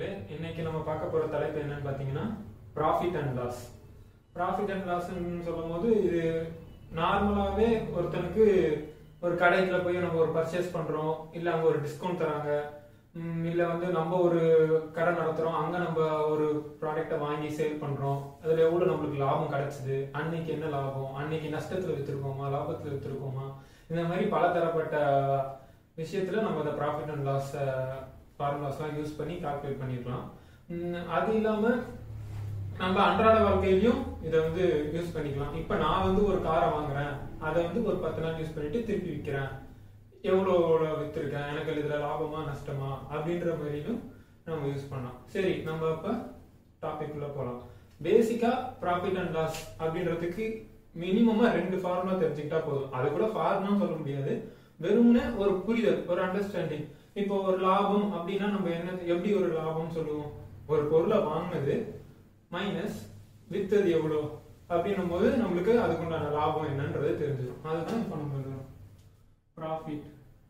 நண்பர்களே இன்னைக்கு நம்ம பார்க்க போற தலைப்பு என்னன்னு பார்த்தீங்கன்னா profit and loss profit and லாஸ்ன்னு சொல்லும் போது இது நார்மலாகவே ஒருத்தனுக்கு ஒரு கடைக்குள்ள போய் நம்ம ஒரு பர்ச்சேஸ் பண்றோம் இல்ல அங்க ஒரு டிஸ்கவுண்ட் தராங்க ம், இல்ல வந்து நம்ம ஒரு கடை நடத்துறோம் அங்க நம்ம ஒரு ப்ராடக்ட்டை வாங்கி சேல் பண்றோம் அதுல எவ்வளவு நம்மளுக்கு லாபம் கிடைச்சது அன்னைக்கு என்ன லாபம் அன்னைக்கு நஷ்டத்துல வித்திருக்கோமா லாபத்துல வித்திருக்கோமா இந்த மாதிரி பல தரப்பட்ட விஷயத்துல நம்ம இந்த ப்ராஃபிட் அண்ட் லாஸ் ஃபார்முலாஸ்லாம் யூஸ் பண்ணி கால்குலேட் பண்ணிருக்கலாம் ம், அது இல்லாம நம்ம அன்றாட வாழ்க்கையிலயும் இதை வந்து யூஸ் பண்ணிக்கலாம் இப்ப நான் வந்து ஒரு காரை வாங்குறேன் அதை வந்து ஒரு பத்து நாள் யூஸ் பண்ணிட்டு திருப்பி விற்கிறேன் எவ்வளோ வித்திருக்கேன் எனக்கு இதுல லாபமா நஷ்டமா அப்படின்ற மாதிரியும் நம்ம யூஸ் பண்ணலாம் சரி நம்ம இப்ப டாபிக் உள்ள போலாம் பேசிக்கா ப்ராஃபிட் அண்ட் லாஸ் அப்படின்றதுக்கு மினிமமா ரெண்டு ஃபார்முலா தெரிஞ்சுக்கிட்டா போதும் அது கூட ஃபார்முலா சொல்ல முடியாது வெறும்னே ஒரு புரிதல் ஒரு அண்டர்ஸ்டாண்டிங் இப்போ ஒரு லாபம் அப்படின்னா நம்ம என்ன எப்படி ஒரு லாபம் சொல்லுவோம் ஒரு பொருளை வாங்கினது மைனஸ் வித்தது எவ்வளோ அப்படின்னும் போது நம்மளுக்கு அதுக்குண்டான லாபம் என்னன்றது தெரிஞ்சிடும் அதுதான் இப்போ நம்ம profit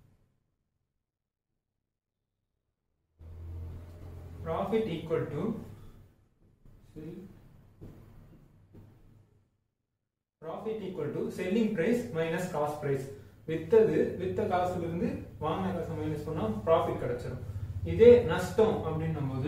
profit equal to profit equal to selling price minus cost price வித்தது வித்த காசுல இருந்து வாங்கின காசை மைனஸ் பண்ணா ப்ராஃபிட் கிடைச்சிடும் இதே நஷ்டம் அப்படின்னும் போது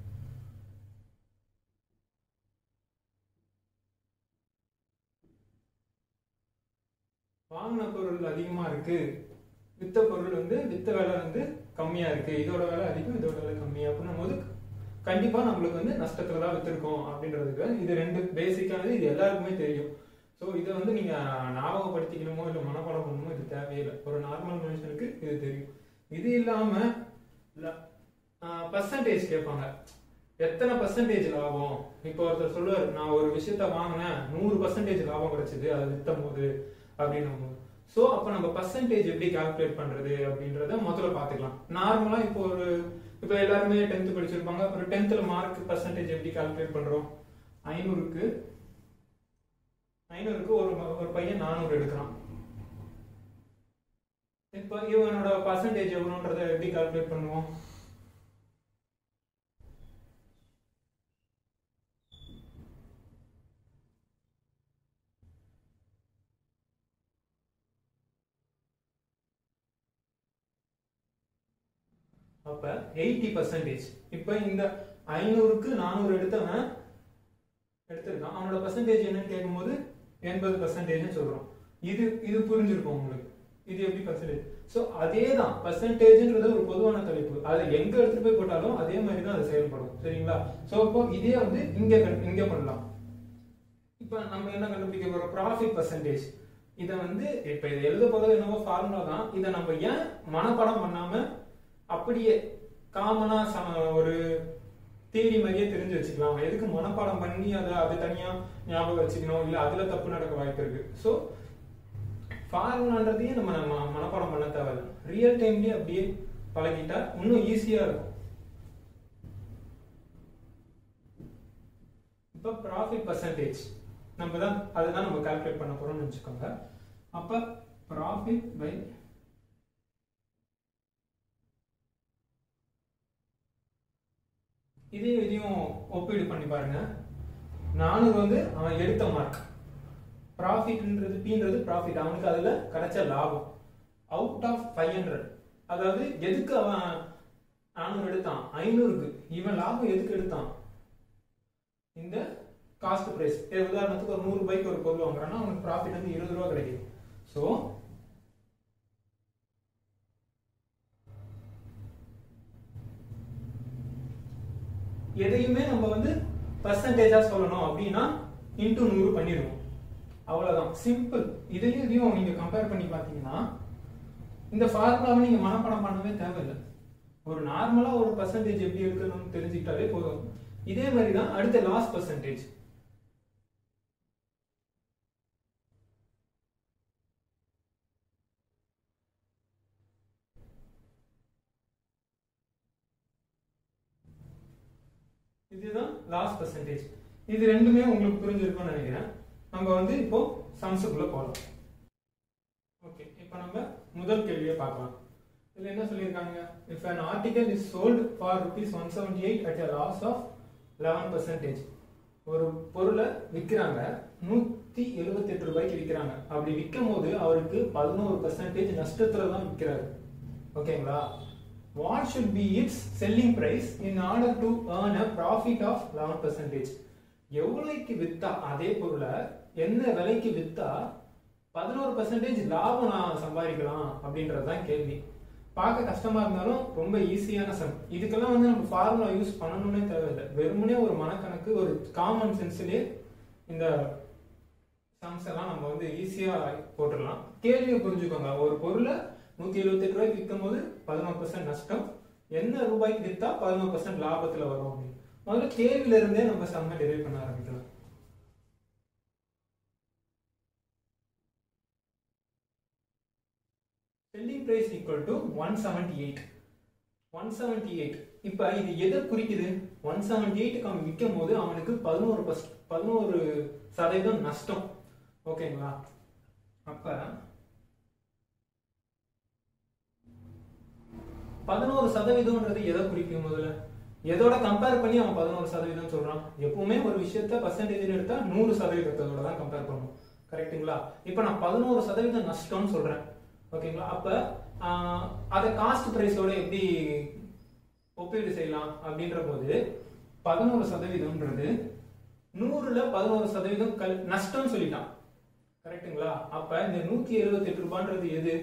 வாங்கின பொருள் அதிகமா இருக்கு வித்த பொருள் வந்து வித்த விலை வந்து கம்மியா இருக்கு இதோட விலை அதிகம் இதோட விலை கம்மியா அப்படின்னும் போது கண்டிப்பா நம்மளுக்கு வந்து நஷ்டத்துல தான் வித்திருக்கோம் அப்படின்றதுக்கு இது ரெண்டு பேசிக்கானது இது எல்லாருக்குமே தெரியும் ஸோ இதை வந்து நீங்க ஞாபகப்படுத்திக்கணுமோ இல்லை மனப்பாடம் பண்ணணுமோ இது தேவையில்லை ஒரு நார்மல் மனுஷனுக்கு இது தெரியும் இது இல்லாம பர்சன்டேஜ் கேட்பாங்க எத்தனை பர்சன்டேஜ் லாபம் இப்போ ஒருத்தர் சொல்லுவார் நான் ஒரு விஷயத்த வாங்கினேன் நூறு பர்சன்டேஜ் லாபம் கிடைச்சது அதை வித்தும் போது அப்படின்னும் போது ஸோ அப்போ நம்ம பர்சன்டேஜ் எப்படி கால்குலேட் பண்றது அப்படின்றத முதல்ல பார்த்துக்கலாம் நார்மலா இப்போ ஒரு இப்போ எல்லாருமே டென்த் படிச்சிருப்பாங்க ஒரு டென்த்தில் மார்க் பர்சன்டேஜ் எப்படி கால்குலேட் பண்றோம் ஐநூறுக்கு ஐநூறுக்கு ஒரு ம- ஒரு பையன் நானூறு எடுக்கிறான் இப்போ இவனோட பர்சன்டேஜ் எவ்வளோன்றதை எப்படி கால்குலேட் பண்ணுவோம் அப்ப எயிட்டி பர்சன்டேஜ் இப்ப இந்த ஐநூறுக்கு நானூறு எடுத்தவன் எடுத்திருக்கான் அவனோட பர்சன்டேஜ் என்னன்னு கேட்கும்போது எண்பது பர்சன்டேஜ்னு சொல்றோம் இது இது புரிஞ்சிருக்கும் உங்களுக்கு இது எப்படி பர்சன்டேஜ் ஸோ அதே தான் பர்சன்டேஜ்ன்றது ஒரு பொதுவான தலைப்பு அது எங்க எடுத்துட்டு போய் போட்டாலும் அதே மாதிரி தான் அது செயல்படும் சரிங்களா ஸோ இப்போ இதே வந்து இங்க கண்டு- இங்க பண்ணலாம் இப்போ நம்ம என்ன கண்டுபிடிக்க போறோம் ப்ராஃபிட் பர்சன்டேஜ் இதை வந்து இப்போ இது எழுத போறது என்னவோ ஃபார்முலா தான் இதை நம்ம ஏன் மனப்பாடம் பண்ணாம அப்படியே காமனா ஒரு தேரி மாதிரியே தெரிஞ்சு வச்சுக்கலாம் எதுக்கு மனப்பாடம் பண்ணி அதை அது தனியா ஞாபகம் வச்சுக்கணும் இல்ல அதுல தப்பு நடக்க வாய்ப்பு இருக்கு ஸோ ஃபார்முலான்றதையே நம்ம நம்ம மனப்பாடம் பண்ண தேவையில்ல ரியல் டைம்லயே அப்படியே பழகிட்டா இன்னும் ஈஸியா இருக்கும் இப்போ ப்ராஃபிட் பர்சன்டேஜ் நம்ம தான் அதுதான் நம்ம கால்குலேட் பண்ண போறோம்னு வச்சுக்கோங்க அப்ப ப்ராஃபிட் பை இதையும் இதையும் ஒப்பீடு பண்ணி பாருங்க நானூறு வந்து அவன் எடுத்த மார்க் ப்ராஃபிட்ன்றது பீன்றது ப்ராஃபிட் அவனுக்கு அதுல கிடைச்ச லாபம் அவுட் ஆஃப் ஃபைவ் ஹண்ட்ரட் அதாவது எதுக்கு அவன் நானூறு எடுத்தான் ஐநூறுக்கு இவன் லாபம் எதுக்கு எடுத்தான் இந்த காஸ்ட் பிரைஸ் உதாரணத்துக்கு ஒரு நூறு ரூபாய்க்கு ஒரு பொருள் வாங்குறான்னா அவனுக்கு ப்ராஃபிட் வந்து இருபது ரூபா கிடைக்குது ஸோ எதையுமே நம்ம வந்து பர்சன்டேஜா சொல்லணும் அப்படின்னா இன்டூ நூறு பண்ணிடுவோம் அவ்வளவுதான் சிம்பிள் இதையும் இதையும் நீங்க கம்பேர் பண்ணி பார்த்தீங்கன்னா இந்த ஃபார்முலாவை நீங்க மனப்பாடம் பண்ணவே தேவையில்லை ஒரு நார்மலா ஒரு பர்சன்டேஜ் எப்படி எடுக்கணும்னு தெரிஞ்சுக்கிட்டாலே போதும் இதே மாதிரி தான் அடுத்த லாஸ் பர்சன்டேஜ் இதுதான் லாஸ் பர்சன்டேஜ் இது ரெண்டுமே உங்களுக்கு புரிஞ்சிருக்கும்னு நினைக்கிறேன் நம்ம வந்து இப்போ சம்ஸுக்குள்ள போகலாம் ஓகே இப்போ நம்ம முதல் கேள்வியை பார்க்கலாம் இதுல என்ன சொல்லியிருக்காங்க if an article is sold for rupees 178 at a loss of 11 percentage ஒரு பொருளை விற்கிறாங்க நூத்தி எழுபத்தெட்டு ரூபாய்க்கு விற்கிறாங்க அப்படி விற்கும் போது அவருக்கு பதினோரு பர்சன்டேஜ் நஷ்டத்துல தான் விற்கிறாரு ஓகேங்களா what should be its selling price in order to earn a profit of eleven percentage எவ்வளோக்கு வித்தா அதே பொருளை என்ன விலைக்கு வித்தா பதினோரு பர்சன்டேஜ் லாபம் நான் சம்பாதிக்கலாம் அப்படின்றது தான் கேள்வி பார்க்க கஷ்டமா இருந்தாலும் ரொம்ப ஈஸியான சம் இதுக்கெல்லாம் வந்து நம்ம ஃபார்முலா யூஸ் பண்ணணும்னே தேவையில்லை வெறுமனே ஒரு மனக்கணக்கு ஒரு காமன் சென்ஸ்லயே இந்த சம்ஸ் எல்லாம் நம்ம வந்து ஈஸியா போட்டுடலாம் கேள்வியை புரிஞ்சுக்கோங்க ஒரு பொருளை நூத்தி எழுபத்தி எட்டு ரூபாய்க்கு விற்கும் போது பதினோரு பர்சன்ட் நஷ்டம் என்ன ரூபாய்க்கு வித்தா பதினோரு பர்சன்ட் லாபத்துல வரும் அப்படின்னு முதல்ல கேள்வியில இருந்தே நம்ம சம்ம டெரைவ் பண்ண ஆரம்பிக்கலாம் selling price equal to one seventy eight one seventy eight இப்போ இது எதை குறிக்குது ஒன் செவன்டி எயிட்டுக்கு அவன் விற்கும் போது அவனுக்கு பதினோரு பர்ஸ் பதினோரு சதவீதம் நஷ்டம் ஓகேங்களா அப்ப பதினோரு சதவீதம்ன்றது எதை குறிக்கும் முதல்ல எதோட கம்பேர் பண்ணி அவன் பதினோரு சதவீதம் சொல்றான் எப்பவுமே ஒரு விஷயத்த பர்சன்டேஜ் எடுத்தா நூறு சதவீதத்தோட தான் கம்பேர் பண்ணும் கரெக்ட்டுங்களா இப்போ நான் பதினோரு சதவீதம் நஷ்டம்னு சொல்றேன் ஓகேங்களா அப்ப ஆஹ், அதை காஸ்ட் பிரைஸோட எப்படி ஒப்பீடு செய்யலாம் அப்படின்ற போது பதினோரு சதவீதம்ன்றது நூறுல பதினோரு சதவீதம் கல் நஷ்டம் சொல்லிட்டான் கரெக்ட்டுங்களா அப்ப இந்த நூத்தி எழுபத்தி எட்டு ரூபான்றது எது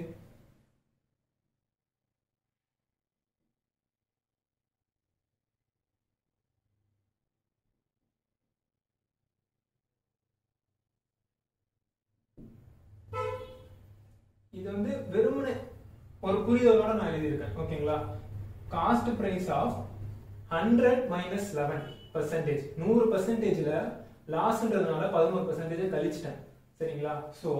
இது வந்து வெறுமனே ஒரு புரிதலோட நான் எழுதியிருக்கேன் ஓகேங்களா cost price of hundred minus eleven percentage நூறு பர்சன்டேஜ்ல லாஸ்ன்றதுனால பதினோரு பர்சன்டேஜ் கழிச்சிட்டேன் சரிங்களா ஸோ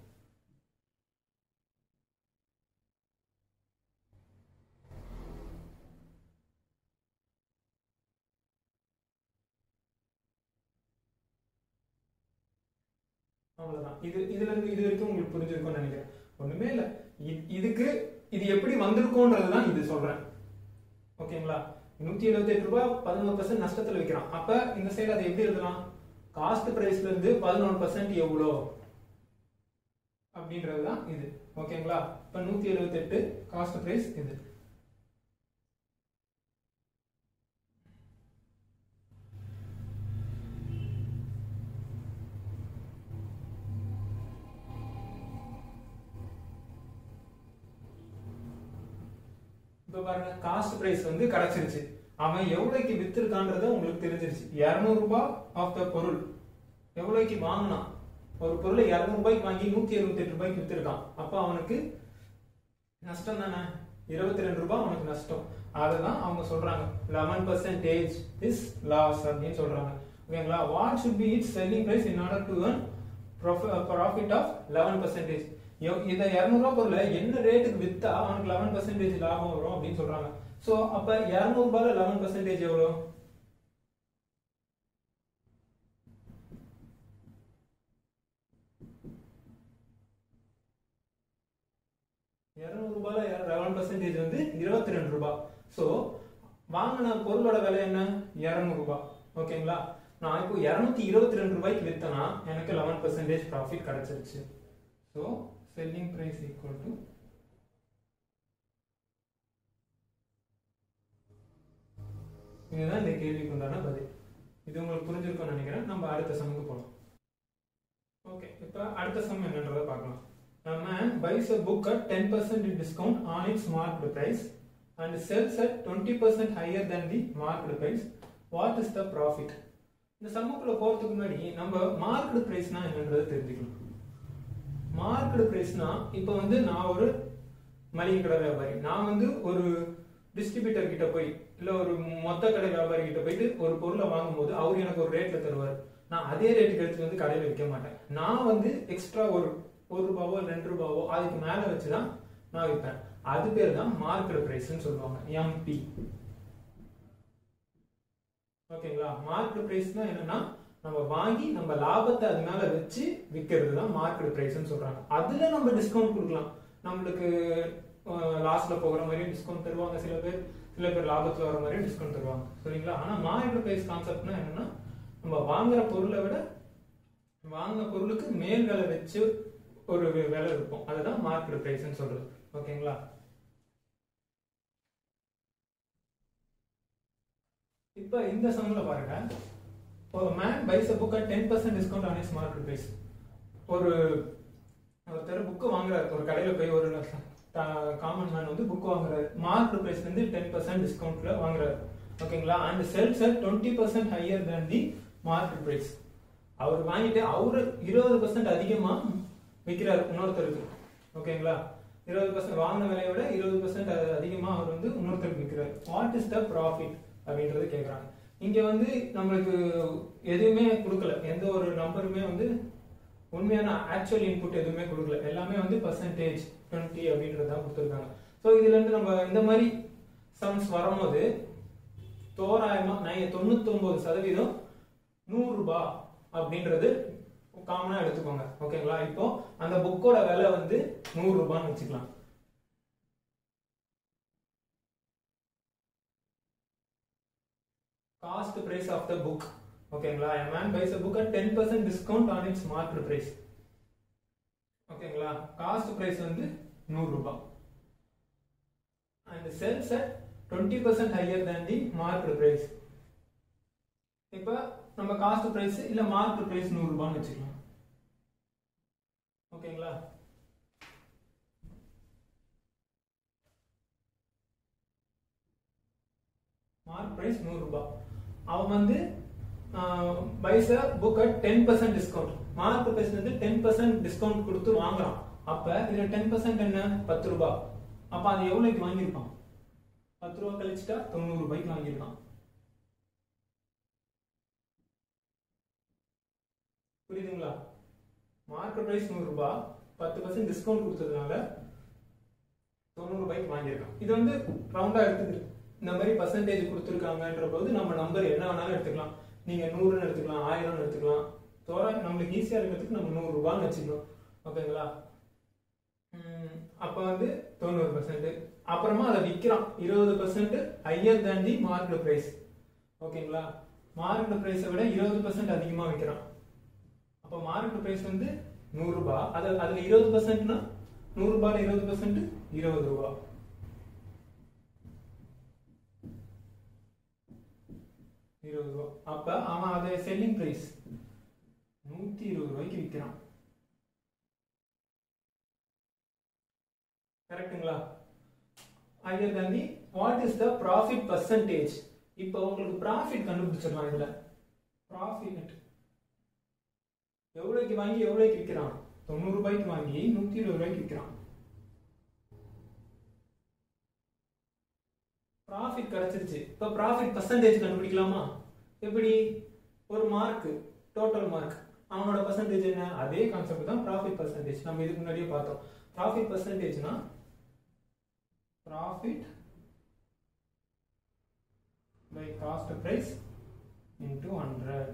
அவ்வளவுதான் இது இதுல இருந்து இது வரைக்கும் உங்களுக்கு புரிஞ்சிருக்கும்னு நினைக்கிறேன் ஒண்ணுமே இல்ல இ- இதுக்கு இது எப்படி வந்திருக்கோன்றதுதான் இது சொல்றேன் ஓகேங்களா நூத்தி எழுபத்தி எட்டு ரூபாய் பதினோரு பர்சன்ட் நஷ்டத்துல விற்கிறான் அப்ப இந்த சைடு அதை எப்படி எழுதலாம் காஸ்ட் பிரைஸ்ல இருந்து பதினொன்று பர்சன்ட் எவ்வளோ அப்படின்றதுதான் இது ஓகேங்களா இப்ப நூத்தி எழுபத்தி எட்டு காஸ்ட் பிரைஸ் இது இப்ப பாருங்க காஸ்ட் பிரைஸ் வந்து கிடைச்சிருச்சு அவன் எவ்வளவுக்கு வித்திருக்கான்றது உங்களுக்கு தெரிஞ்சிருச்சு 200 ரூபாய் ஆஃப் த பொருள் எவ்வளவுக்கு வாங்கினான் ஒரு பொருளை 200 ரூபாய்க்கு வாங்கி நூத்தி எழுபத்தி எட்டு ரூபாய்க்கு வித்திருக்கான் அப்ப அவனுக்கு நஷ்டம் தானே இருபத்தி ரெண்டு ரூபாய் அவனுக்கு நஷ்டம் அதுதான் அவங்க சொல்றாங்க லெவன் பர்சன்டேஜ் இஸ் லாஸ் அப்படின்னு சொல்றாங்க ஓகேங்களா வாட் should be its selling price in order to earn profit of eleven percentage இந்த இரநூறுவா பொருளை என்ன ரேட்டுக்கு வித்தா அவனுக்கு லெவன் பர்சன்டேஜ் லாபம் வரும் அப்படின்னு சொல்றாங்க சோ அப்ப இருநூறு ரூபாயில லெவன் பர்சன்டேஜ் எவ்வளோ இருநூறு ரூபாயில லெவன் பர்சன்டேஜ் வந்து இருபத்தி ரெண்டு ரூபாய் ஸோ வாங்கின பொருளோட விலை என்ன இருநூறு ரூபாய் ஓகேங்களா நான் இப்போ இருநூத்தி இருபத்தி ரெண்டு ரூபாய்க்கு வித்தனா எனக்கு லெவன் பர்சன்டேஜ் ப்ராஃபிட் கிடைச்சிருச்சு so selling price equal to இதுதான் இந்த கேள்விக்கு உண்டான பதில் இது உங்களுக்கு புரிஞ்சிருக்கும்னு நினைக்கிறேன் நம்ம அடுத்த சம்முக்கு போகலாம் ஓகே இப்போ அடுத்த சம் என்னன்றதை பார்க்கலாம் A man buys a book at 10% discount on its marked price and sells at 20% higher than the marked price. What is the profit? இந்த சம்முக்குள்ள போறதுக்கு முன்னாடி நம்ம மார்க்கெட் பிரைஸ்னா என்னன்றதை தெரிஞ்சுக்கணும் மார்க்கெட் பிரைஸ்னா இப்போ வந்து நான் ஒரு மளிகை கடை வியாபாரி நான் வந்து ஒரு டிஸ்ட்ரிபியூட்டர் கிட்ட போய் இல்ல ஒரு மொத்த கடை வியாபாரி கிட்ட போயிட்டு ஒரு பொருளை வாங்கும்போது அவர் எனக்கு ஒரு ரேட்ல தருவார் நான் அதே ரேட்டுக்கு எடுத்து வந்து கடையில் விற்க மாட்டேன் நான் வந்து எக்ஸ்ட்ரா ஒரு ஒரு ரூபாவோ ரெண்டு ரூபாவோ அதுக்கு மேல வச்சுதான் நான் விற்பேன் அது பேர் தான் மார்க்கெட் பிரைஸ்னு சொல்லுவாங்க எம்பி ஓகேங்களா மார்க்கெட் பிரைஸ்னா என்னன்னா நம்ம வாங்கி நம்ம லாபத்தை அது மேல வச்சு விற்கிறது தான் மார்க்கெட் பிரைஸ்னு சொல்றாங்க அதுல நம்ம டிஸ்கவுண்ட் கொடுக்கலாம் நம்மளுக்கு லாஸ்ட்ல போகிற மாதிரியும் டிஸ்கவுண்ட் தருவாங்க சில பேர் சில பேர் லாபத்துல வர மாதிரியும் டிஸ்கவுண்ட் தருவாங்க சரிங்களா ஆனா மார்க்கெட் பிரைஸ் கான்செப்ட்னா என்னன்னா நம்ம வாங்குற பொருளை விட வாங்கின பொருளுக்கு மேல் விலை வச்சு ஒரு வி- விலை இருக்கும் அதுதான் மார்க்கெட் பிரைஸ்னு சொல்றது ஓகேங்களா இப்போ இந்த சம்ல பாருங்க ஒரு man buys a book at ten percent discount on is market price ஒரு ஒருத்தர் புக்கு வாங்குறாரு ஒரு கடையில போய் ஒரு காமன் மேன் வந்து புக் வாங்குறாரு மார்க்கெட் பிரைஸ்ல இருந்து டென் பர்சன்ட் டிஸ்கவுண்ட்ல வாங்குறாரு ஓகேங்களா and sells at twenty percent higher than the market price அவர் வாங்கிட்டு அவரு இருபது பர்சன்ட் அதிகமா விற்கிறாரு இன்னொருத்தருக்கு ஓகேங்களா இருபது பர்சன்ட் வாங்கின விலையை விட இருபது பர்சன்ட் அதிகமா அவர் வந்து இன்னொருத்தருக்கு விற்கிறாரு வாட் இஸ் த ப்ராஃபிட் அப்படின்றது கேட்குறாங்க இங்க வந்து நம்மளுக்கு எதுவுமே கொடுக்கல எந்த ஒரு நம்பருமே வந்து உண்மையான ஆக்சுவல் இன்புட் எதுவுமே கொடுக்கல எல்லாமே வந்து பர்சன்டேஜ் டுவெண்ட்டி அப்படின்றது தான் கொடுத்துருக்காங்க ஸோ இதுல இருந்து நம்ம இந்த மாதிரி சம்ஸ் வரும்போது தோராயமா நை- தொண்ணூத்தொன்பது சதவீதம் நூறு ரூபாய் அப்படின்றது காமனா எடுத்துக்கோங்க ஓகேங்களா இப்போ அந்த புக்கோட விலை வந்து நூறு ரூபான்னு வச்சுக்கலாம் cost price of the book ஓகேங்களா a man buys a book at 10% discount on its market price ஓகேங்களா காஸ்ட் பிரைஸ் வந்து நூறு ரூபாய் and sells at twenty percent higher than the market price இப்போ நம்ம காஸ்ட் பிரைஸ் இல்ல மார்க்கெட் பிரைஸ் நூறு ரூபான்னு வச்சுக்கலாம் ஓகேங்களா மார்க் பிரைஸ் நூறு ரூபாய் அவன் வந்து buys book at ten percent discount mark price வந்து டென் பர்சன்ட் டிஸ்கவுண்ட் கொடுத்து வாங்குறான் அப்ப இதுல டென் பர்சன்ட் என்ன பத்து ரூபாய் அப்ப அது எவ்வளவுக்கு வாங்கியிருப்பான் பத்து ரூபாய் கழிச்சுட்டா தொண்ணூறு ரூபாய்க்கு வாங்கியிருக்கான் புரியுதுங்களா மார்க்கெட் பிரைஸ் நூறு ரூபாய் பத்து பர்சன்ட் டிஸ்கவுண்ட் கொடுத்ததுனால தொண்ணூறு ரூபாய்க்கு வாங்கியிருக்கான் இது வந்து ரவுண்டா எடுத்துக்கிட்டு இந்த மாதிரி பர்சன்டேஜ் கொடுத்துருக்காங்கன்ற போது நம்ம நம்பர் என்ன வேணாலும் எடுத்துக்கலாம் நீங்க நூறுன்னு எடுத்துக்கலாம் ஆயிரம்னு எடுத்துக்கலாம் தோராயம் நம்மளுக்கு ஈஸியா இருக்கிறதுக்கு நம்ம நூறு ரூபான்னு வச்சுக்கலாம் ஓகேங்களா உம், அப்ப வந்து தொண்ணூறு பர்சன்ட் அப்புறமா அதை விற்கிறான் இருபது percent higher than the market price ஓகேங்களா மார்க்கெட் பிரைஸை விட இருபது பர்சன்ட் அதிகமா விற்கிறான் அப்போ மார்க்கெட் பிரைஸ் வந்து நூறு ரூபாய் அது அதுல இருபது பர்சன்ட்னா நூறு ரூபாய் இருபது பர்சன்ட் இருபது ரூபாய் இருபது ரூபா அப்ப அவன் அதை செல்லிங் பிரைஸ் நூத்தி இருபது ரூபாய்க்கு விற்கிறான் கரெக்ட்டுங்களா higher than the what is the profit percentage இப்போ உங்களுக்கு ப்ராஃபிட் கண்டுபிடிச்சிடலாம் இதுல ப்ராஃபிட் எவ்வளவுக்கு வாங்கி எவ்வளவுக்கு விற்கிறான் தொண்ணூறு ரூபாய்க்கு வாங்கி நூத்தி இருபது ரூபாய்க்கு விற்கிறான் ப்ராஃபிட் கிடைச்சிருச்சு இப்போ ப்ராஃபிட் பர்சன்டேஜ் கண்டுபிடிக்கலாமா எப்படி ஒரு மார்க் டோட்டல் மார்க் அவனோட பர்சன்டேஜ் என்ன அதே கான்செப்ட் தான் ப்ராஃபிட் பர்சன்டேஜ் நம்ம இதுக்கு முன்னாடியே பார்த்தோம் ப்ராஃபிட் பர்சன்டேஜ்னா profit by cost price into hundred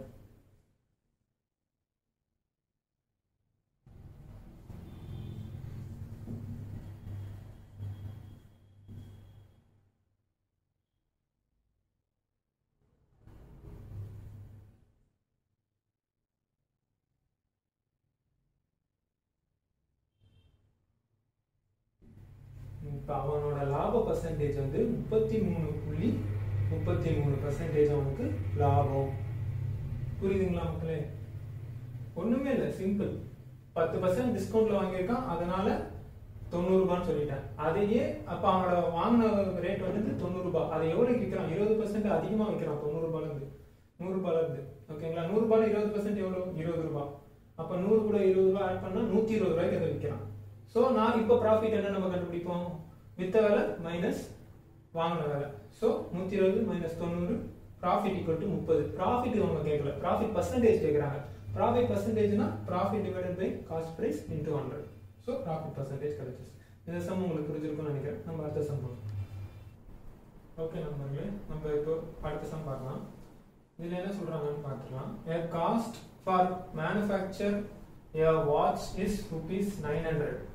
இப்போ அவனோட லாப பர்சன்டேஜ் வந்து முப்பத்தி மூணு புள்ளி முப்பத்தி மூணு பர்சன்டேஜ் அவனுக்கு லாபம் புரியுதுங்களா மக்களே ஒண்ணுமே இல்லை சிம்பிள் பத்து பர்சன்ட் டிஸ்கவுண்ட்ல வாங்கியிருக்கான் அதனால தொண்ணூறு ரூபான்னு சொல்லிட்டேன் அதையே அப்ப அவனோட வாங்கின ரேட் வந்து தொண்ணூறு ரூபாய் அதை எவ்வளவு விற்கிறான் இருபது பர்சன்ட் அதிகமா விற்கிறான் தொண்ணூறு ரூபாயில இருந்து நூறு ரூபாயில இருந்து ஓகேங்களா நூறு ரூபாயில இருபது பர்சன்ட் எவ்வளவு இருபது ரூபாய் அப்ப நூறு கூட இருபது ரூபாய் ஆட் பண்ணா நூத்தி இருபது ரூபாய்க்கு அதை விற்கிறான் சோ நான் இப்போ ப்ராஃபிட் என்ன நம்ம கண்டுபிடிப்போம் வித்த விலை மைனஸ் வாங்கின விலை ஸோ நூத்தி இருபது மைனஸ் தொண்ணூறு ப்ராஃபிட் ஈக்குவல் டு முப்பது ப்ராஃபிட் அவங்க கேட்கல ப்ராஃபிட் பர்சன்டேஜ் கேட்குறாங்க ப்ராஃபிட் பர்சன்டேஜ்னா profit divided by cost price into hundred so profit percentage கிடைச்சிச்சு இந்த சம் உங்களுக்கு புரிஞ்சிருக்கும்னு நினைக்கிறேன் நம்ம அடுத்த சம் போகலாம் ஓகே நண்பர்களே நம்ம இப்போ அடுத்த சம் பார்க்கலாம் இதில் என்ன சொல்றாங்கன்னு பார்த்துக்கலாம் a cost for manufacture a watch is rupees nine hundred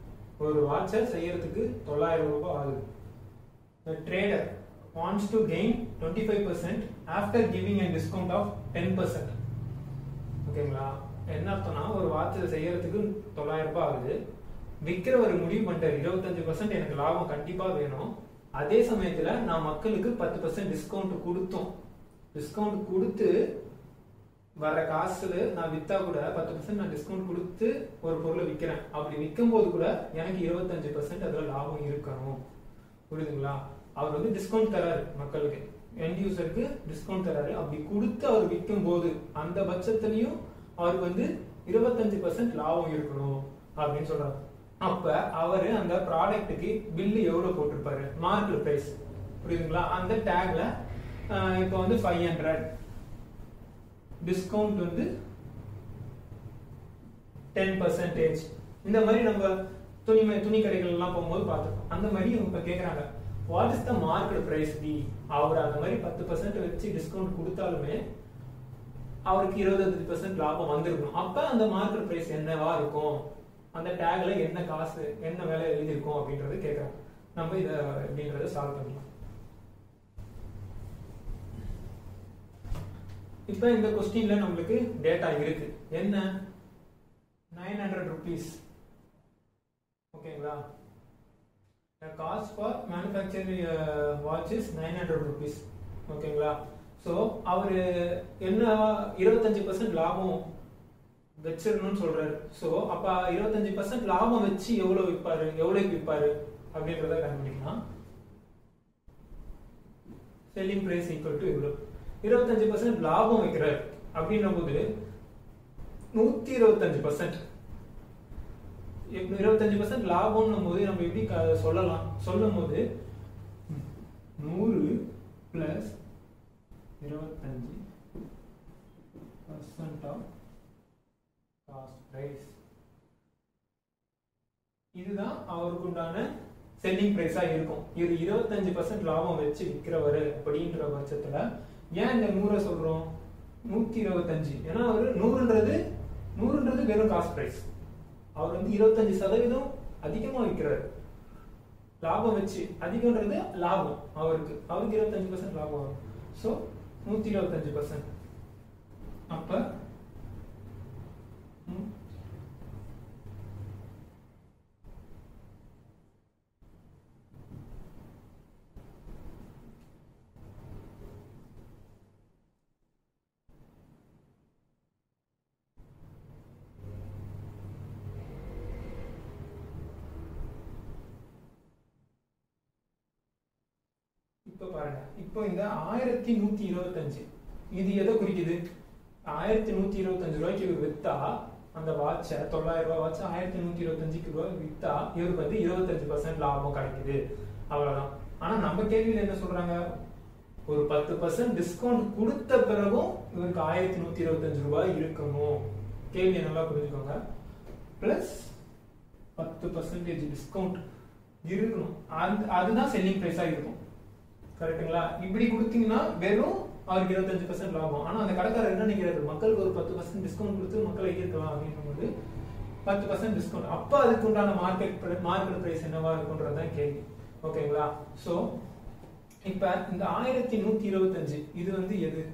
ஒரு வாட்சை செய்யறதுக்கு தொள்ளாயிரம் ரூபாய் ஆகுது The trader wants to gain 25% after giving a discount of 10%. ஓகேங்களா என்ன அர்த்தம்னா ஒரு வாட்சை செய்யறதுக்கு தொள்ளாயிரம் ரூபாய் ஆகுது விற்கிறவர் முடிவு பண்ணிட்டாரு இருபத்தஞ்சு பர்சன்ட் எனக்கு லாபம் கண்டிப்பா வேணும் அதே சமயத்துல நான் மக்களுக்கு பத்து பர்சன்ட் டிஸ்கவுண்ட் கொடுத்தோம் டிஸ்கவுண்ட் கொடுத்து வர காசுல நான் வித்தா கூட பத்து பர்சன்ட் நான் டிஸ்கவுண்ட் கொடுத்து ஒரு பொருளை விற்கிறேன் அப்படி விற்கும் போது கூட எனக்கு இருபத்தஞ்சு பர்சன்ட் அதுல லாபம் இருக்கணும் புரியுதுங்களா அவர் வந்து டிஸ்கவுண்ட் தராரு மக்களுக்கு எண்ட் யூசருக்கு டிஸ்கவுண்ட் தராரு அப்படி கொடுத்து அவர் விற்கும் போது அந்த பட்சத்துலயும் அவருக்கு வந்து இருபத்தஞ்சு பர்சன்ட் லாபம் இருக்கணும் அப்படின்னு சொல்றாரு அப்ப அவரு அந்த ப்ராடக்ட்டுக்கு பில்லு எவ்வளவு போட்டிருப்பாரு மார்க்கெட் பிரைஸ் புரியுதுங்களா அந்த டேக்ல இப்போ வந்து ஃபைவ் ஹண்ட்ரட் டிஸ்கவுண்ட் வந்து டென் பர்சன்டேஜ் இந்த மாதிரி நம்ம துணி துணி கடைகள் எல்லாம் போகும்போது பார்த்துருக்கோம் அந்த மாதிரி இவங்க இப்ப கேக்குறாங்க what is the market price be அவர் அந்த மாதிரி பத்து பர்சன்ட் வச்சு டிஸ்கவுண்ட் கொடுத்தாலுமே அவருக்கு இருபத்தஞ்சு பர்சன்ட் லாபம் வந்திருக்கும் அப்ப அந்த மார்க்கெட் பிரைஸ் என்னவா இருக்கும் அந்த டேக்ல என்ன காசு என்ன விலை எழுதியிருக்கும் அப்படின்றது கேட்கறாங்க நம்ம இதை எப்படின்றத சால்வ் பண்ணலாம் இப்ப இந்த கொஸ்டின்ல நம்மளுக்கு டேட்டா இருக்கு என்ன நைன் ஹண்ட்ரட் ருபீஸ் ஓகேங்களா cost for manufacturing watch is nine hundred rupees ஓகேங்களா ஸோ அவர் என்ன இருபத்தஞ்சு பர்சன்ட் லாபம் வச்சிடணும்னு சொல்றாரு ஸோ அப்ப இருபத்தஞ்சு பர்சன்ட் லாபம் வச்சு எவ்வளவு விற்பாரு எவ்வளவுக்கு விற்பாரு அப்படின்றத கண்டுபிடிக்கலாம் செல்லிங் பிரைஸ் ஈக்குவல் டு இவ்வளவு இருபத்தஞ்சு பர்சன்ட் லாபம் வைக்கிறார் அப்படின்ற போது நூத்தி இருபத்தஞ்சு பர்சன்ட் இருபத்தஞ்சு பர்சன்ட் லாபம்னும் போது நம்ம எப்படி க- சொல்லலாம் சொல்லும் போது நூறு பிளஸ் இருபத்தஞ்சு பர்சன்ட் ஆஃப் காஸ்ட் பிரைஸ் இதுதான் அவருக்கு உண்டான செல்லிங் பிரைஸா இருக்கும் இது இருபத்தஞ்சு பர்சன்ட் லாபம் வச்சு விற்கிறவரு அப்படின்ற பட்சத்துல ஏன் இந்த நூறை சொல்றோம் நூத்தி இருபத்தஞ்சு ஏன்னா அவரு நூறுன்றது நூறுன்றது வெறும் காஸ்ட் பிரைஸ் அவர் வந்து இருபத்தஞ்சு சதவீதம் அதிகமா விற்கிறாரு லாபம் வச்சு அதிகம்ன்றது லாபம் அவருக்கு அவருக்கு இருபத்தஞ்சு பர்சன்ட் லாபம் வரும் ஸோ நூத்தி இருபத்தஞ்சு பர்சன்ட் அப்ப ம், இப்ப பாருங்க இப்போ இந்த ஆயிரத்தி நூத்தி இருபத்தஞ்சு இது எதை குறிக்குது ஆயிரத்தி நூத்தி இருபத்தஞ்சு ரூபாய்க்கு இவர் வித்தா அந்த வாட்சை தொள்ளாயிரம் ரூபாய் வாட்சை ஆயிரத்தி நூத்தி இருபத்தஞ்சுக்கு ரூபாய் வித்தா இவருக்கு வந்து இருபத்தஞ்சு பர்சன்ட் லாபம் கிடைக்குது அவ்வளவுதான் ஆனா நம்ம கேள்வியில என்ன சொல்றாங்க ஒரு பத்து பர்சன்ட் டிஸ்கவுண்ட் கொடுத்த பிறகும் இவருக்கு ஆயிரத்தி நூத்தி இருபத்தஞ்சு ரூபாய் இருக்கணும் கேள்வியை நல்லா புரிஞ்சுக்கோங்க பிளஸ் பத்து பர்சன்டேஜ் டிஸ்கவுண்ட் இருக்கணும் அந்த அதுதான் செல்லிங் பிரைஸா இருக்கும் கரெக்ட்டுங்களா இப்படி கொடுத்தீங்கன்னா வெறும் அவருக்கு இருபத்தஞ்சு பர்சன்ட் லாபம் ஆனா அந்த கடைக்காரர் என்ன நினைக்கிறாரு மக்களுக்கு ஒரு பத்து பர்சன்ட் டிஸ்கவுண்ட் கொடுத்து மக்களை ஈர்க்கலாம் அப்படின்னும் போது பத்து பர்சன்ட் டிஸ்கவுண்ட் அப்ப அதுக்கு உண்டான மார்க்கெட் மார்க்கெட் பிரைஸ் என்னவா இருக்குன்றதுதான் கேள்வி ஓகேங்களா சோ இப்ப இந்த ஆயிரத்தி நூத்தி இருபத்தஞ்சு இது வந்து எது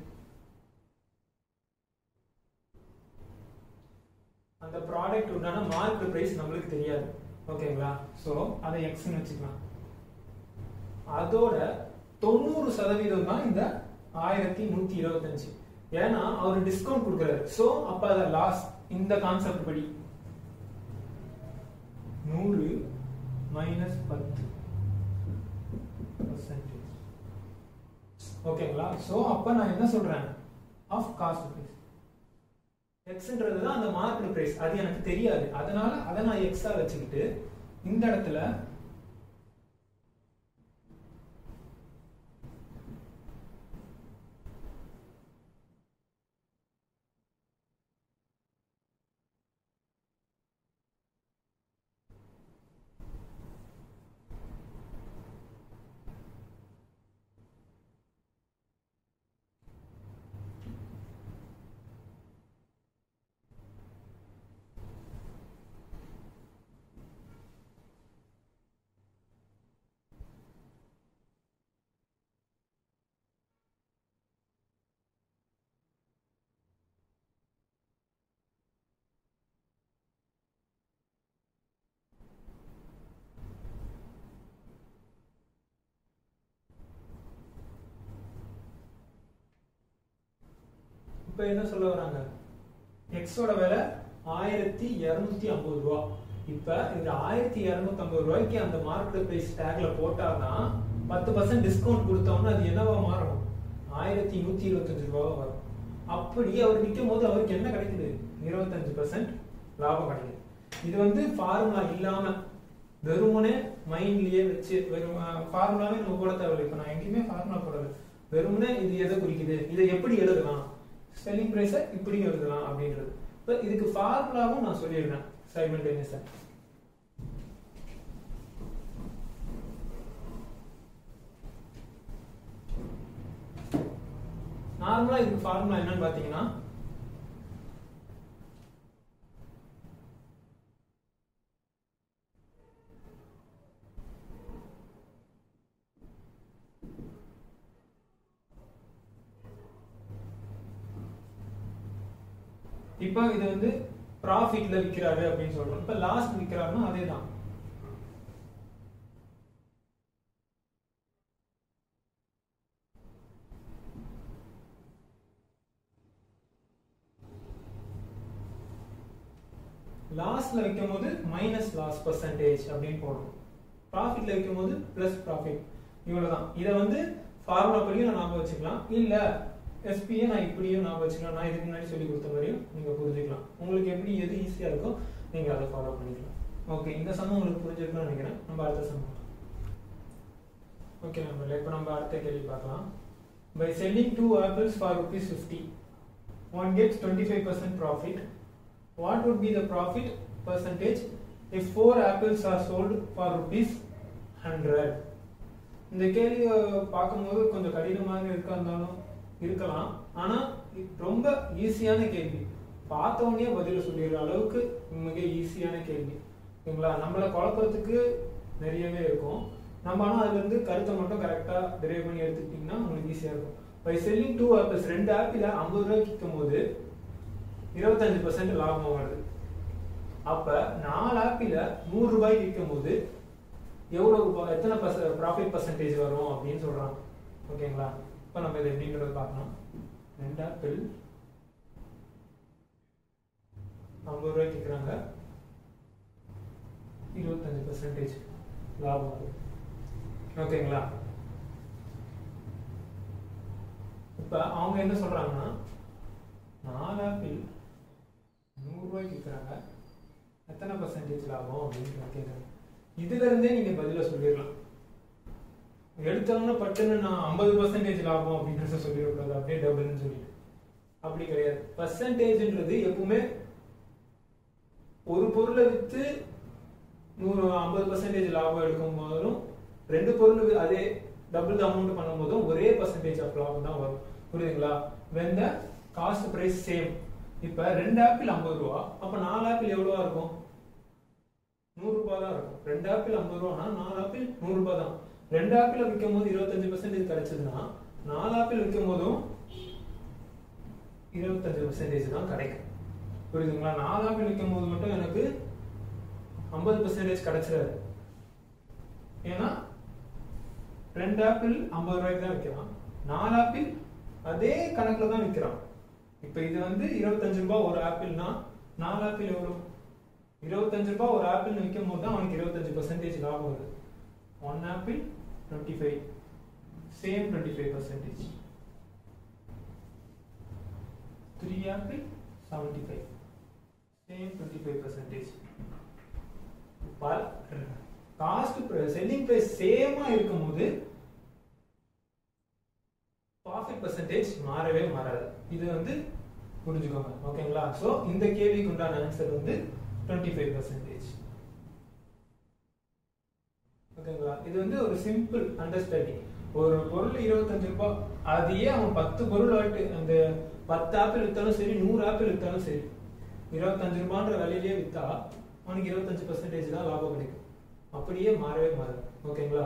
அந்த ப்ராடக்ட் உண்டான மார்க்கெட் பிரைஸ் நம்மளுக்கு தெரியாது ஓகேங்களா சோ அதை எக்ஸ்னு வச்சுக்கலாம் அதோட தொண்ணூறு சதவீதம் தான் இந்த ஆயிரத்தி நூத்தி இருபத்தஞ்சு ஏன்னா அவர் டிஸ்கவுண்ட் கொடுக்குறாரு சோ அப்ப அத லாஸ் இந்த கான்செப்ட் படி நூறு மைனஸ் பத்து percentage. ஓகேங்களா சோ அப்ப நான் என்ன சொல்றேன் ஆஃப் காஸ்ட் பிரைஸ் எக்ஸ்ன்றது தான் அந்த மார்க்கெட் பிரைஸ் அது எனக்கு தெரியாது அதனால அதை நான் எக்ஸா வச்சுக்கிட்டு இந்த இடத்துல இப்போ என்ன சொல்ல வராங்க எக்ஸோட விலை ஆயிரத்தி இரநூத்தி ஐம்பது ரூபா இப்ப இந்த ஆயிரத்தி இரநூத்தி ஐம்பது ரூபாய்க்கு அந்த மார்க்கெட் பிரைஸ் டேக்ல போட்டாதான் பத்து பர்சன்ட் டிஸ்கவுண்ட் கொடுத்தோம்னா அது என்னவா மாறும் ஆயிரத்தி நூத்தி இருபத்தஞ்சு ரூபாவா வரும் அப்படி அவர் விற்கும் போது அவருக்கு என்ன கிடைக்குது இருபத்தஞ்சு பர்சன்ட் லாபம் கிடைக்குது இது வந்து ஃபார்முலா இல்லாம வெறுமனே மைண்ட்லயே வச்சு வெறும் ஃபார்முலாவே நம்ம போட தேவையில்லை இப்போ நான் எங்கேயுமே ஃபார்முலா போடல வெறுமனே இது எதை குறிக்குது இதை எப்படி எழுதலாம் செல்லிங் ப்ரைஸை இப்படி எழுதலாம் அப்படின்றது இப்போ இதுக்கு ஃபார்முலாவும் நான் சொல்லிடுறேன் சைமல்டேனியஸா நார்மலா இதுக்கு ஃபார்முலா என்னன்னு பாத்தீங்கன்னா இப்போ இது வந்து ப்ராஃபிட்ல விற்கிறாரு அப்படின்னு சொல்றோம் இப்போ லாஸ்ட் விற்கிறாருன்னா அதே தான் லாஸ்ட்ல வைக்கும் போது மைனஸ் லாஸ் பர்சன்டேஜ் அப்படின்னு போடணும் ப்ராஃபிட்ல வைக்கும் போது பிளஸ் ப்ராஃபிட் இவ்வளவுதான் இதை வந்து ஃபார்முலா படியும் நான் ஞாபகம் வச்சுக்கலாம் இல்ல எஸ்பியை நான் இப்படியும் ஞாபகம் வச்சுக்கலாம் நான் இதுக்கு முன்னாடி சொல்லி கொடுத்த மாதிரியும் நீங்க புரிஞ்சுக்கலாம் உங்களுக்கு எப்படி எது ஈஸியா இருக்கோ நீங்க அதை ஃபாலோ பண்ணிக்கலாம் ஓகே இந்த சம்மம் உங்களுக்கு புரிஞ்சிருக்கும்னு நினைக்கிறேன் நம்ம அடுத்த சம்மம் ஓகே நம்ம இப்போ நம்ம அடுத்த கேள்வி பார்க்கலாம் by selling two apples for rupees fifty one gets twenty five percent profit what would be the profit percentage if four apples are sold for rupees 100 இந்த கேள்வியை பார்க்கும்போது கொஞ்சம் கடினமாக இருக்க இருந்தாலும் இருக்கலாம் ஆனா இது ரொம்ப ஈஸியான கேள்வி பார்த்த உடனே பதில சொல்லிடுற அளவுக்கு மிக ஈஸியான கேள்வி ஓகேங்களா நம்மளை குழப்பறதுக்கு நிறையவே இருக்கும் நம்ம ஆனால் அதுல இருந்து கருத்தை மட்டும் கரெக்டா டெரைவ் பண்ணி எடுத்துக்கிட்டிங்கன்னா உங்களுக்கு ஈஸியா இருக்கும் பை செல்லிங் டூ ஆப்பிள்ஸ் ரெண்டு ஆப்பிள் ஐம்பது ரூபாய்க்கு விற்கும் போது இருபத்தஞ்சு பர்சன்ட் லாபம் வருது அப்ப நாலு ஆப்பிள நூறு ரூபாய்க்கு விற்கும் போது எவ்வளவு ப- எத்தனை ப்ராஃபிட் பர்சன்டேஜ் வரும் அப்படின்னு சொல்றாங்க ஓகேங்களா இப்ப நம்ம இதை எப்படின்றத பார்க்கலாம் ரெண்டு ஆப்பிள் ஐம்பது ரூபாய்க்கு விற்கிறாங்க இருபத்தஞ்சு பர்சன்டேஜ் லாபம் வரும் ஓகேங்களா இப்ப அவங்க என்ன சொல்றாங்கன்னா நாலு ஆப்பிள் நூறு ரூபாய்க்கு விற்கிறாங்க எத்தனை பர்சன்டேஜ் லாபம் அப்படின்னு நான் கேட்குறேன் இதுல இருந்தே நீங்க பதில சொல்லிடலாம் எடுத்தோம்னா பட்டுன்னு நான் ஐம்பது பர்சன்டேஜ் லாபம் அப்படின்றத சொல்லிடக்கூடாது அப்படியே டபுள்னு சொல்லிட்டு அப்படி கிடையாது பர்சன்டேஜ்ன்றது எப்பவுமே ஒரு பொருளை வித்து நூறு ஐம்பது பர்சன்டேஜ் லாபம் எடுக்கும் போதும் ரெண்டு பொருள் வி- அதே டபுள் அமௌண்ட் பண்ணும்போதும் ஒரே பர்சன்டேஜ் ஆஃப் லாபம் தான் வரும் புரியுதுங்களா when the cost price same இப்ப ரெண்டு ஆப்பிள் ஐம்பது ரூபா அப்ப நாலு ஆப்பிள் எவ்வளவா இருக்கும் நூறு ரூபாய் தான் இருக்கும் ரெண்டு ஆப்பிள் ஐம்பது ரூபானா நாலு ஆப்பிள் நூறு ரூபாய் தான் ரெண்டு ஆப்பிள் விற்கும் போது இருபத்தஞ்சு பர்சன்டேஜ் கிடைச்சதுன்னா நாலு ஆப்பிள் விற்கும் போதும் இருபத்தஞ்சு பர்சன்டேஜ் தான் கிடைக்கும் புரியுதுங்களா நாலு ஆப்பிள் விற்கும் போது மட்டும் எனக்கு ஐம்பது பர்சன்டேஜ் கிடைச்சிடாது ஏன்னா ரெண்டு ஆப்பிள் ஐம்பது ரூபாய்க்கு தான் விற்கிறான் நாலு ஆப்பிள் அதே கணக்குல தான் விற்கிறான் இப்போ இது வந்து இருபத்தஞ்சு ரூபாய் ஒரு ஆப்பிள்னா நாலு ஆப்பிள் எவ்வளோ இருபத்தஞ்சு ரூபாய் ஒரு ஆப்பிள் விற்கும் போது தான் அவனுக்கு இருபத்தஞ்சு பர்சன்டேஜ் லாபம் வருது one apple twenty five same twenty five percentage three apple seventy five same twenty five percentage cost selling price சேமா இருக்கும்போது ப்ராஃபிட் பர்சன்டேஜ் மாறவே மாறாது இது வந்து புரிஞ்சுக்கோங்க ஓகேங்களா சோ இந்த கேள்விக்கு உண்டான ஆன்சர் வந்து டுவெண்ட்டி ஃபைவ் பர்சன்டேஜ் ஓகேங்களா இது வந்து ஒரு சிம்பிள் அண்டர்ஸ்டாண்டிங் ஒரு பொருள் இருபத்தஞ்சு ரூபாய் அதையே அவன் பத்து பொருள் ஆட்டு அந்த பத்து ஆப்பிள் வித்தாலும் சரி நூறு ஆப்பிள் வித்தாலும் சரி இருபத்தஞ்சு ரூபான்ற விலையிலேயே வித்தா அவனுக்கு இருபத்தஞ்சு பர்சன்டேஜ் தான் லாபம் கிடைக்கும் அப்படியே மாறவே மாறாது ஓகேங்களா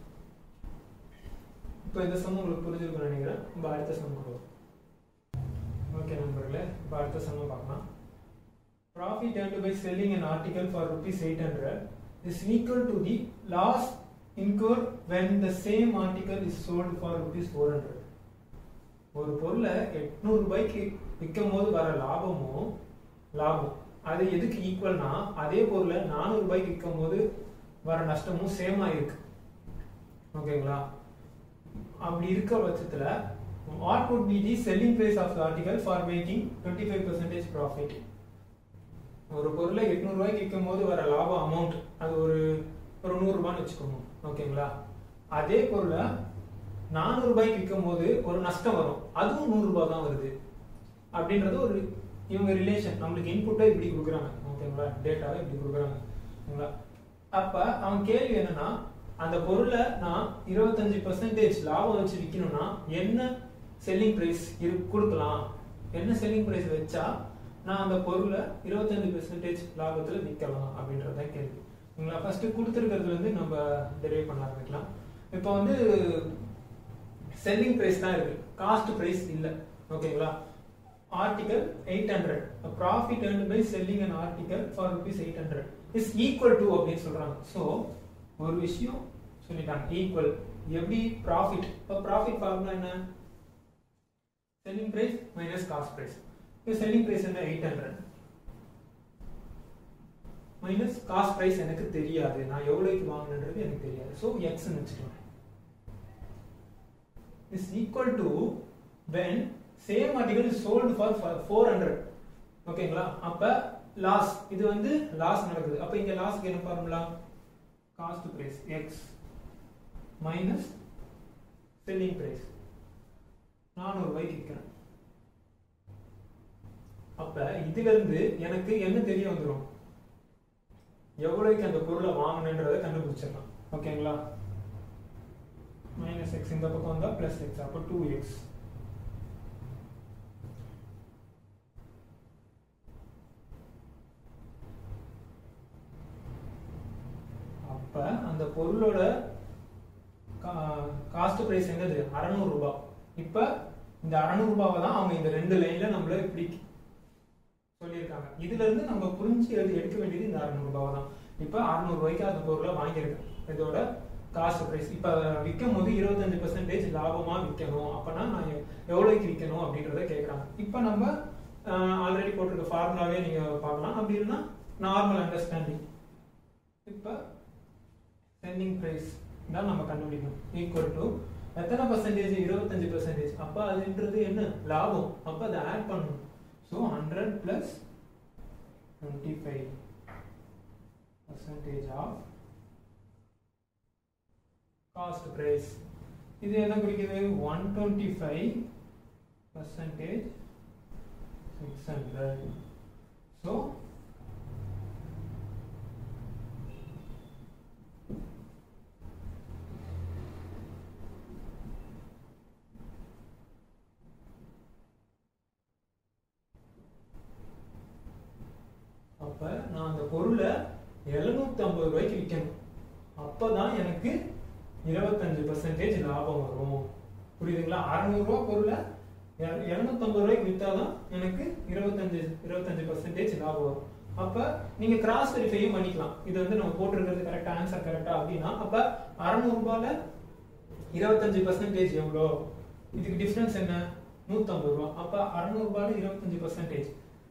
இப்போ இந்த சம் உங்களுக்கு புரிஞ்சிருக்கும்னு நினைக்கிறேன் நம்ம அடுத்த சம் கொடுவோம் ஓகே நண்பர்களே இப்போ அடுத்த சம் பார்க்கலாம் profit earned by selling an article for rupees 800 is equal to the loss incurred when the same article is sold for rupees 400 ஒரு பொருளை எட்நூறு ரூபாய்க்கு விற்கும் போது வர லாபமும் லாபம் அது எதுக்கு ஈக்குவல்னா அதே பொருளை நானூறு ரூபாய்க்கு விற்கும் போது வர நஷ்டமும் சேமா இருக்கு ஓகேங்களா அப்படி இருக்க பட்சத்துல what would be the selling price of the article for making 25 percentage profit ஒரு பொருளை எட்நூறு ரூபாய்க்கு விற்கும் போது வர லாபம் அமௌண்ட் அது ஒரு ஒரு நூறு ரூபான்னு வச்சுக்கோங்க ஓகேங்களா அதே பொருளை நானூறு ரூபாய்க்கு விற்கும் போது ஒரு நஷ்டம் வரும் அதுவும் நூறு ரூபாய் தான் வருது அப்படின்றது ஒரு இவங்க ரிலேஷன் நம்மளுக்கு இன்புட்டை இப்படி கொடுக்குறாங்க ஓகேங்களா டேட்டாவை இப்படி கொடுக்குறாங்க ஓகேங்களா அப்ப அவன் கேள்வி என்னன்னா அந்த பொருளை நான் இருபத்தஞ்சு பர்சன்டேஜ் லாபம் வச்சு விற்கணும்னா என்ன செல்லிங் பிரைஸ் இரு கொடுக்கலாம் என்ன செல்லிங் பிரைஸ் வச்சா நான் அந்த பொருளை இருபத்தஞ்சு பெர்சன்டேஜ் லாபத்துல விற்கலாம் அப்படின்றது தான் கேள்வி உங்களை ஃபர்ஸ்ட் கொடுத்துருக்கிறதுல இருந்து நம்ம டெரைவ் பண்ண ஆரம்பிக்கலாம் இப்போ வந்து செல்லிங் பிரைஸ் தான் இருக்கு காஸ்ட் பிரைஸ் இல்ல ஓகேங்களா article eight hundred profit earned by selling an article for rupees eight hundred is equal to அப்படின்னு சொல்றாங்க ஸோ ஒரு விஷயம் சொல்லிட்டாங்க ஈக்குவல் எப்படி ப்ராஃபிட் இப்போ ப்ராஃபிட் ஃபார்முலா என்ன selling price minus cost price இப்போ செல்லிங் பிரைஸ் என்ன eight hundred minus cost price எனக்கு தெரியாது நான் எவ்வளோக்கு வாங்கினது எனக்கு தெரியாது ஸோ எக்ஸ்ன்னு வச்சுக்கலாம் is equal to when same article is sold for 400 ஓகேங்களா அப்ப லாஸ் இது வந்து லாஸ் நடக்குது அப்ப இங்க லாஸ்க்கு என்ன formula cost price X minus selling price நானூறு ரூபாய்க்கு விற்கிறேன் அப்ப இதுல இருந்து எனக்கு என்ன தெரிய வந்துடும் எவ்வளவுக்கு அந்த பொருளை வாங்கினன்றதை கண்டுபிடிச்சிடலாம் ஓகேங்களா மைனஸ் எக்ஸ் இந்த பக்கம் வந்தா பிளஸ் எக்ஸ் அப்போ டூ எக்ஸ் அப்ப அந்த பொருளோட காஸ்ட் பிரைஸ் என்னது அறநூறு ரூபாய் இப்ப இந்த அறநூறு ரூபாவை தான் அவங்க இந்த ரெண்டு லைன்ல நம்மள இப்படி சொல்லியிருக்காங்க இதுல இருந்து நம்ம புரிஞ்சு எழுதி எடுக்க வேண்டியது இந்த அறநூறு ரூபாவை தான் இப்ப அறநூறு ரூபாய்க்கு அந்த பொருளை வாங்கியிருக்கேன் இதோட காஸ்ட் பிரைஸ் இப்ப விற்கும் போது இருபத்தஞ்சு பெர்சன்டேஜ் லாபமா விற்கணும் அப்பனா நான் எவ்- எவ்வளவுக்கு விற்கணும் அப்படின்றத கேட்கறாங்க இப்ப நம்ம ஆல்ரெடி போட்டிருக்க ஃபார்முலாவே நீங்க பார்க்கலாம் அப்படி இல்லைன்னா நார்மல் அண்டர்ஸ்டாண்டிங் இப்ப செல்லிங் பிரைஸ் தான் நம்ம கண்டுபிடிக்கணும் ஈக்குவல் டு எத்தனை பர்சன்டேஜ் இருபத்தஞ்சு பர்சன்டேஜ் அப்ப அதுன்றது என்ன லாபம் அப்ப அதை ஆட் பண்ணணும் so hundred plus twenty five percentage of cost price இது என்ன குறிக்குது one twenty five percentage six hundred so அப்ப நான் அந்த பொருளை 750 ஐம்பது ரூபாய்க்கு விற்கணும் அப்பதான் எனக்கு இருபத்தஞ்சு பர்சன்டேஜ் லாபம் வரும் புரியுதுங்களா அறநூறு ரூபாய் பொருளை இருநூத்தம்பது ரூபாய்க்கு வித்தாதான் எனக்கு இருபத்தஞ்சு இருபத்தஞ்சு பர்சன்டேஜ் லாபம் வரும் அப்ப நீங்க கிராஸ் வெரிஃபையும் பண்ணிக்கலாம் இது வந்து நம்ம போட்டிருக்கிறது கரெக்டா ஆன்சர் கரெக்டா அப்படின்னா அப்ப அறநூறு ரூபாயில இருபத்தஞ்சு பர்சன்டேஜ் எவ்வளோ இதுக்கு டிஃபரன்ஸ் என்ன நூத்தம்பது ரூபா அப்ப அறநூறு ரூபாயில இருபத்தஞ்சு பர்சன்டேஜ்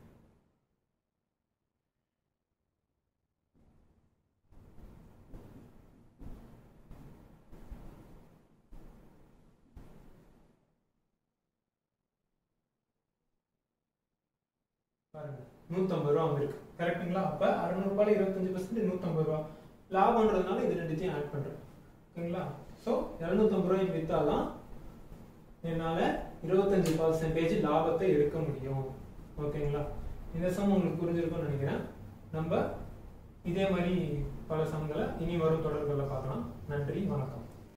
பாருங்க நூத்தம்பது ரூபா அங்க இருக்கு கரெக்ட்டுங்களா அப்ப அறுநூறு ரூபாயில இருபத்தஞ்சு பர்சன்ட் நூத்தம்பது ரூபா லாபம்ன்றதுனால இது ரெண்டுத்தையும் ஆட் பண்றேன் ஓகேங்களா ஸோ இரநூத்தம்பது ரூபாய்க்கு வித்தாதான் என்னால இருபத்தஞ்சு பர்சன்டேஜ் லாபத்தை எடுக்க முடியும் ஓகேங்களா இந்த சம் உங்களுக்கு புரிஞ்சிருக்கும்னு நினைக்கிறேன் நம்ம இதே மாதிரி பல சமங்களை இனி வரும் தொடர்களில் பார்க்கலாம் நன்றி வணக்கம்